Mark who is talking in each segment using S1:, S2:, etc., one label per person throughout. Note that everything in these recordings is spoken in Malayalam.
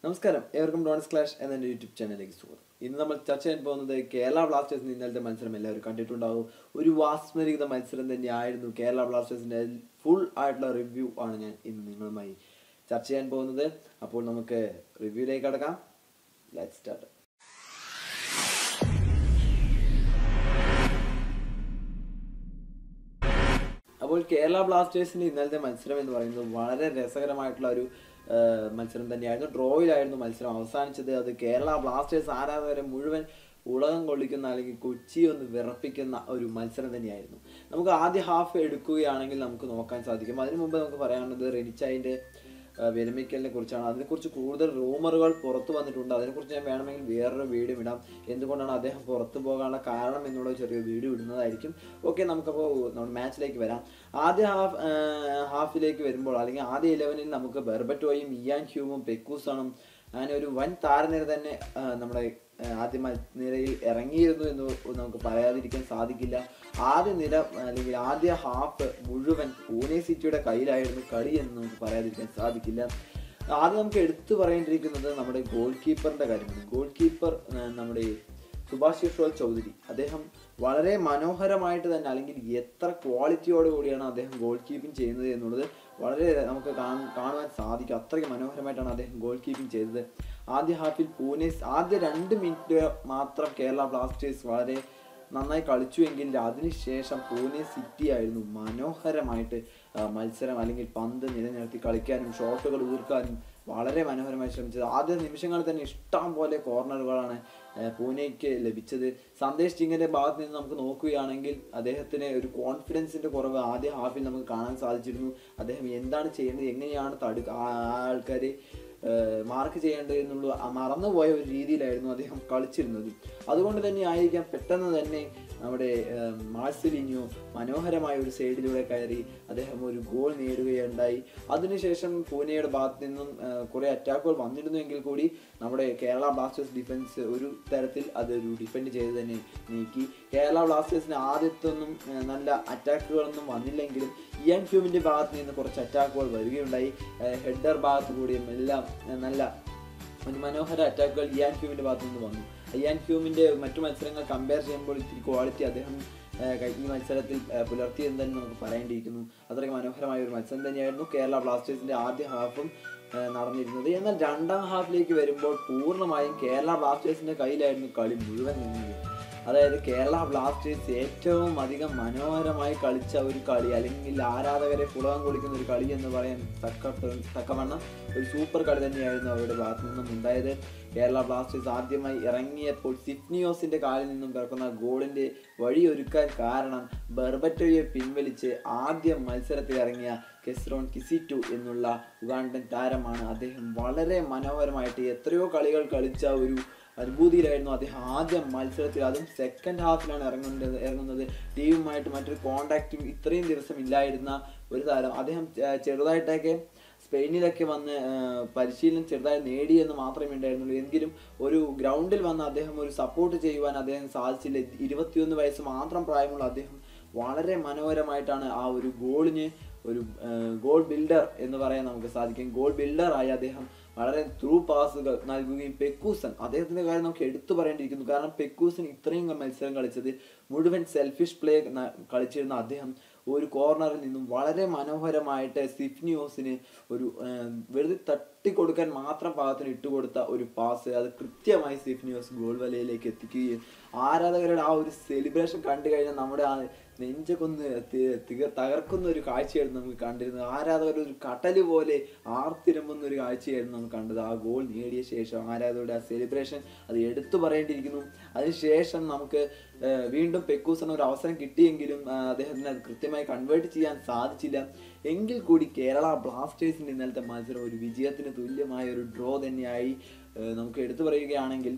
S1: നമസ്കാരം ഏവർക്കും ഡോൺസ് ക്ലാഷ് എന്ന എൻ്റെ യൂട്യൂബ് ചാനലിലേക്ക് സ്വാഗതം ഇന്ന് നമ്മൾ ചർച്ച ചെയ്യാൻ പോകുന്നത് കേരള ബ്ലാസ്റ്റേഴ്സിന് ഇന്നലത്തെ മത്സരം എല്ലാവരും കണ്ടിട്ടുണ്ടാവും ഒരു വാസ്മരികത മത്സരം തന്നെയായിരുന്നു കേരള ബ്ലാസ്റ്റേഴ്സിൻ്റെ ഫുൾ ആയിട്ടുള്ള റിവ്യൂ ആണ് ഞാൻ ഇന്ന് നിങ്ങളുമായി ചർച്ച ചെയ്യാൻ പോകുന്നത് അപ്പോൾ നമുക്ക് റിവ്യൂയിലേക്ക് കടക്കാം ലെറ്റ് സ്റ്റാർട്ട് അപ്പോൾ കേരള ബ്ലാസ്റ്റേഴ്സിന്റെ ഇന്നലത്തെ മത്സരം എന്ന് പറയുന്നത് വളരെ രസകരമായിട്ടുള്ള ഒരു ആ, മത്സരം തന്നെയായിരുന്നു ഡ്രോയിലായിരുന്നു മത്സരം അവസാനിച്ചത് അത് കേരള ബ്ലാസ്റ്റേഴ്സ് ആരാധകരെ മുഴുവൻ ഉലകം കൊള്ളിക്കുന്ന അല്ലെങ്കിൽ കൊച്ചി ഒന്ന് വിറപ്പിക്കുന്ന ഒരു മത്സരം തന്നെയായിരുന്നു നമുക്ക് ആദ്യ ഹാഫ് എടുക്കുകയാണെങ്കിൽ നമുക്ക് നോക്കാൻ സാധിക്കും അതിനു മുമ്പ് നമുക്ക് പറയാനുള്ളത് റെനിച്ചായിൻ്റെ വിരമിക്കലിനെ കുറിച്ചാണ് അതിനെക്കുറിച്ച് കൂടുതൽ റൂമറുകൾ പുറത്തു വന്നിട്ടുണ്ട് അതിനെക്കുറിച്ച് ഞാൻ വേണമെങ്കിൽ വേറൊരു വീഡിയോ ഇടാം എന്തുകൊണ്ടാണ് അദ്ദേഹം പുറത്തു പോകാനുള്ള കാരണം എന്നുള്ള ഒരു ചെറിയ വീഡിയോ ഇടുന്നതായിരിക്കും ഓക്കെ നമുക്കപ്പോൾ നമ്മുടെ മാച്ചിലേക്ക് വരാം ആദ്യ ഹാഫ് ഹാഫിലേക്ക് വരുമ്പോൾ അല്ലെങ്കിൽ ആദ്യ ഇലവനിൽ നമുക്ക് ബെർബറ്റോയും ഇയാൻ ഹ്യൂമും പെക്കൂസണും അങ്ങനെ ഒരു വൻ താരനിര തന്നെ ആ, നമ്മുടെ ആ, ആദ്യ മ- നിരയിൽ ഇറങ്ങിയിരുന്നു എന്ന് നമുക്ക് പറയാതിരിക്കാൻ സാധിക്കില്ല ആദ്യ നിര അല്ലെങ്കിൽ ആദ്യ ഹാഫ് മുഴുവൻ പൂനെ സിറ്റിയുടെ കയ്യിലായിരുന്നു കളി എന്ന് നമുക്ക് പറയാതിരിക്കാൻ സാധിക്കില്ല ആദ്യം നമുക്ക് എടുത്തു പറയേണ്ടിയിരിക്കുന്നത് നമ്മുടെ ഗോൾ കീപ്പറിന്റെ കാര്യമാണ് ഗോൾ കീപ്പർ ആ, നമ്മുടെ സുഭാഷ് യശ്വൽ ചൗധരി അദ്ദേഹം വളരെ മനോഹരമായിട്ട് തന്നെ അല്ലെങ്കിൽ എത്ര ക്വാളിറ്റിയോട് കൂടിയാണ് അദ്ദേഹം ഗോൾ കീപ്പിംഗ് ചെയ്യുന്നത് എന്നുള്ളത് വളരെ നമുക്ക് കാണ- കാണുവാൻ സാധിക്കും അത്രയ്ക്ക് മനോഹരമായിട്ടാണ് അദ്ദേഹം ഗോൾ കീപ്പിംഗ് ചെയ്തത് ആദ്യ ഹാഫിൽ പൂനെ ആദ്യ രണ്ട് മിനിറ്റ് മാത്രം കേരള ബ്ലാസ്റ്റേഴ്സ് വളരെ നന്നായി കളിച്ചുവെങ്കിൽ അതിനുശേഷം പൂനെ സിറ്റി ആയിരുന്നു മനോഹരമായിട്ട് ആ, മത്സരം അല്ലെങ്കിൽ പന്ത് നിലനിർത്തി കളിക്കാനും ഷോട്ടുകൾ ഉതിർക്കാനും വളരെ മനോഹരമായി ശ്രമിച്ചത് ആദ്യ നിമിഷങ്ങളിൽ തന്നെ ഇഷ്ടം പോലെ കോർണറുകളാണ് ആ, പൂനെക്ക് ലഭിച്ചത് സന്ദേശ് സിംഗിന്റെ ഭാഗത്ത് നിന്ന് നമുക്ക് നോക്കുകയാണെങ്കിൽ അദ്ദേഹത്തിന് ഒരു കോൺഫിഡൻസിന്റെ കുറവ് ആദ്യ ഹാഫിൽ നമുക്ക് കാണാൻ സാധിച്ചിരുന്നു അദ്ദേഹം എന്താണ് ചെയ്യേണ്ടത് എങ്ങനെയാണ് തടു ആൾക്കാരെ മാർക്ക് ചെയ്യേണ്ടത് എന്നുള്ള ആ മറന്നുപോയ ഒരു രീതിയിലായിരുന്നു അദ്ദേഹം കളിച്ചിരുന്നത് അതുകൊണ്ട് തന്നെ ആയിരിക്കാം പെട്ടെന്ന് തന്നെ നമ്മുടെ ഏഹ്, മാർസലിനിയോ മനോഹരമായ ഒരു സൈഡിലൂടെ കയറി അദ്ദേഹം ഒരു ഗോൾ നേടുകയുണ്ടായി അതിനുശേഷം പൂനെയുടെ ഭാഗത്ത് നിന്നും ഏഹ്, കുറെ അറ്റാക്കുകൾ വന്നിരുന്നുവെങ്കിൽ കൂടി നമ്മുടെ കേരള ബ്ലാസ്റ്റേഴ്സ് ഡിഫൻസ് ഒരു തരത്തിൽ അതൊരു ഡിഫെൻഡ് ചെയ്ത് തന്നെ നീക്കി കേരള ബ്ലാസ്റ്റേഴ്സിന് ആദ്യത്തൊന്നും ഏഹ്, നല്ല അറ്റാക്കുകളൊന്നും വന്നില്ലെങ്കിലും ഇയാൻ ക്യൂമിന്റെ ഭാഗത്ത് നിന്ന് കുറച്ച് അറ്റാക്കുകൾ വരികയുണ്ടായി ഏഹ്, ഹെഡർ ഭാഗത്ത് കൂടിയും എല്ലാം ഏഹ്, നല്ല ഒരു മനോഹര അറ്റാക്കുകൾ ഇയാൻ ഹ്യൂമിന്റെ ഭാഗത്തു നിന്ന് വന്നു ഇയാൻ ഹ്യൂമിന്റെ മറ്റു മത്സരങ്ങൾ കമ്പയർ ചെയ്യുമ്പോൾ ഇത്തിരി ക്വാളിറ്റി അദ്ദേഹം ആ, കഴി- ഈ മത്സരത്തിൽ ആ, പുലർത്തിയെന്ന് തന്നെ നമുക്ക് പറയേണ്ടിയിരിക്കുന്നു അത്രയ്ക്ക് മനോഹരമായ ഒരു മത്സരം തന്നെയായിരുന്നു കേരള ബ്ലാസ്റ്റേഴ്സിന്റെ ആദ്യ ഹാഫും ആ, നടന്നിരുന്നത് എന്നാൽ രണ്ടാം ഹാഫിലേക്ക് വരുമ്പോൾ പൂർണ്ണമായും കേരള ബ്ലാസ്റ്റേഴ്സിന്റെ കയ്യിലായിരുന്നു കളി മുഴുവൻ നിന്നത് അതായത് കേരള ബ്ലാസ്റ്റേഴ്സ് ഏറ്റവും അധികം മനോഹരമായി കളിച്ച ഒരു കളി അല്ലെങ്കിൽ ആരാധകരെ പുളകം കൊള്ളിക്കുന്ന ഒരു കളി എന്ന് പറയാൻ തക്ക തക്കവണ്ണം ഒരു സൂപ്പർ കളി തന്നെയായിരുന്നു അവരുടെ ഭാഗത്തു നിന്നും ഉണ്ടായത് കേരള ബ്ലാസ്റ്റേഴ്സ് ആദ്യമായി ഇറങ്ങിയപ്പോൾ സിഫ്നിയോസിന്റെ കാലിൽ നിന്നും പിറക്കുന്ന ഗോളിന്റെ വഴിയൊരുക്കാൻ കാരണം ബെർബറ്റോയെ പിൻവലിച്ച് ആദ്യ മത്സരത്തിൽ ഇറങ്ങിയ കെസ്റോൺ കിസിറ്റു എന്നുള്ള ഉഗാണ്ടൻ താരമാണ് അദ്ദേഹം വളരെ മനോഹരമായിട്ട് എത്രയോ കളികൾ കളിച്ച ഒരു അനുഭൂതിയിലായിരുന്നു അദ്ദേഹം ആദ്യ മത്സരത്തിൽ അതും സെക്കൻഡ് ഹാഫിലാണ് ഇറങ്ങുന്നത് ഇറങ്ങുന്നത് ടീമുമായിട്ട് മറ്റൊരു കോണ്ടാക്റ്റും ഇത്രയും ദിവസം ഇല്ലായിരുന്ന ഒരു താരം അദ്ദേഹം ചെ- ചെറുതായിട്ടൊക്കെ സ്പെയിനിലൊക്കെ വന്ന് ആ, പരിശീലനം ചെറുതായി നേടി എന്ന് മാത്രമേ ഉണ്ടായിരുന്നുള്ളൂ എങ്കിലും ഒരു ഗ്രൗണ്ടിൽ വന്ന് അദ്ദേഹം ഒരു സപ്പോർട്ട് ചെയ്യുവാൻ അദ്ദേഹം സാധിച്ചില്ല ഇരുപത്തിയൊന്ന് വയസ്സ് മാത്രം പ്രായമുള്ള അദ്ദേഹം വളരെ മനോഹരമായിട്ടാണ് ആ ഒരു ഗോളിന് ഒരു ഗോൾ ബിൽഡർ എന്ന് പറയാൻ നമുക്ക് സാധിക്കും ഗോൾ ബിൽഡറായി അദ്ദേഹം വളരെ ത്രൂ പാസുകൾ നൽകുകയും പെക്കൂസൻ അദ്ദേഹത്തിന്റെ കാര്യം നമുക്ക് എടുത്തു പറയേണ്ടിയിരിക്കുന്നു കാരണം പെക്കൂസൻ ഇത്രയും മത്സരം കളിച്ചത് മുഴുവൻ സെൽഫിഷ് പ്ലേ കളിച്ചിരുന്ന അദ്ദേഹം ഒരു കോർണറിൽ നിന്നും വളരെ മനോഹരമായിട്ട് സിഫ്നിയോസിന് ഒരു ആ, വെറുതെ തട്ടിക്കൊടുക്കാൻ മാത്രം പാകത്തിന് ഇട്ടുകൊടുത്ത ഒരു പാസ് അത് കൃത്യമായി സിഫ്നിയോസ് ഗോൾ വലയിലേക്ക് എത്തിക്കുകയും ആരാധകരുടെ ആ ഒരു സെലിബ്രേഷൻ കണ്ടു കഴിഞ്ഞാൽ നമ്മുടെ ആ നെഞ്ചൊക്കെ ഒന്ന് തി- തിക- തകർക്കുന്ന ഒരു കാഴ്ചയായിരുന്നു നമുക്ക് കണ്ടിരുന്നത് ആരാധകർ ഒരു കടല് പോലെ ആർത്തിരമ്പുന്ന ഒരു കാഴ്ചയായിരുന്നു നമുക്ക് കണ്ടത് ആ ഗോൾ നേടിയ ശേഷം ആരാധകരുടെ ആ സെലിബ്രേഷൻ അത് എടുത്തു പറയേണ്ടിയിരിക്കുന്നു അതിനുശേഷം നമുക്ക് ആ, വീണ്ടും പെക്കൂസൺ ഒരു അവസരം കിട്ടിയെങ്കിലും ആ, അദ്ദേഹത്തിന് അത് കൃത്യമായി കൺവേർട്ട് ചെയ്യാൻ സാധിച്ചില്ല എങ്കിൽ കൂടി കേരള ബ്ലാസ്റ്റേഴ്സിന്റെ ഇന്നലത്തെ മത്സരം ഒരു വിജയത്തിന് തുല്യമായ ഒരു ഡ്രോ തന്നെയായി ആ, നമുക്ക് എടുത്തു പറയുകയാണെങ്കിൽ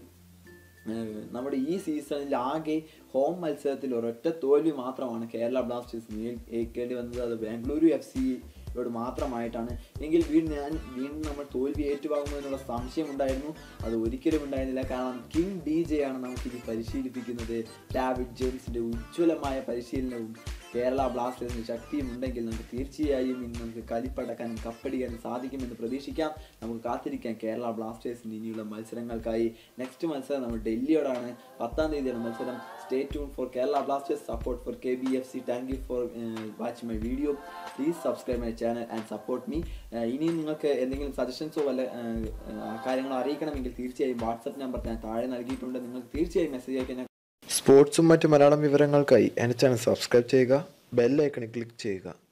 S1: ഏഹ് നമ്മുടെ ഈ സീസണിൽ ആകെ ഹോം മത്സരത്തിൽ ഒരൊറ്റ തോൽവി മാത്രമാണ് കേരള ബ്ലാസ്റ്റേഴ്സ് നേരിടേണ്ടി വന്നത് അത് ബാംഗ്ലൂരു എഫ് സിയോട് മാത്രമായിട്ടാണ് എങ്കിൽ വീണ്ടും ഞാൻ വീണ്ടും നമ്മൾ തോൽവി ഏറ്റുവാങ്ങുമോ എന്നുള്ള സംശയം ഉണ്ടായിരുന്നു അത് ഒരിക്കലും ഉണ്ടായിരുന്നില്ല കാരണം കിങ് ഡി ജെ ആണ് നമുക്കിത് പരിശീലിപ്പിക്കുന്നത് ഡാവിഡ് ജെയിംസിന്റെ ഉജ്ജ്വലമായ പരിശീലനവും കേരള ബ്ലാസ്റ്റേഴ്സിന് ശക്തിയും ഉണ്ടെങ്കിൽ നമുക്ക് തീർച്ചയായും ഇന്ന് നമുക്ക് കലിപ്പടക്കാനും കപ്പടിക്കാനും സാധിക്കുമെന്ന് പ്രതീക്ഷിക്കാം നമുക്ക് കാത്തിരിക്കാം കേരള ബ്ലാസ്റ്റേഴ്സിൻ്റെ ഇനിയുള്ള മത്സരങ്ങൾക്കായി നെക്സ്റ്റ് മത്സരം നമ്മൾ ഡൽഹിയോടാണ് പത്താം തീയതിയാണ് മത്സരം stay tune for Kerala Blasters support for K B F C thank you for watch my video please subscribe my channel and support me ഇനിയും നിങ്ങൾക്ക് എന്തെങ്കിലും സജഷൻസോ വല്ല ഏഹ്, ഏഹ്, കാര്യങ്ങളോ അറിയിക്കണമെങ്കിൽ തീർച്ചയായും വാട്സപ്പ് നമ്പർ ഞാൻ താഴെ നൽകിയിട്ടുണ്ട് നിങ്ങൾക്ക് തീർച്ചയായും മെസ്സേജ് അയക്കാൻ
S2: സ്പോർട്സും മറ്റ് മലയാളം വിവരങ്ങൾക്കായി എൻ്റെ ചാനൽ സബ്സ്ക്രൈബ് ചെയ്യുക ബെല്ലൈക്കണിൽ ക്ലിക്ക് ചെയ്യുക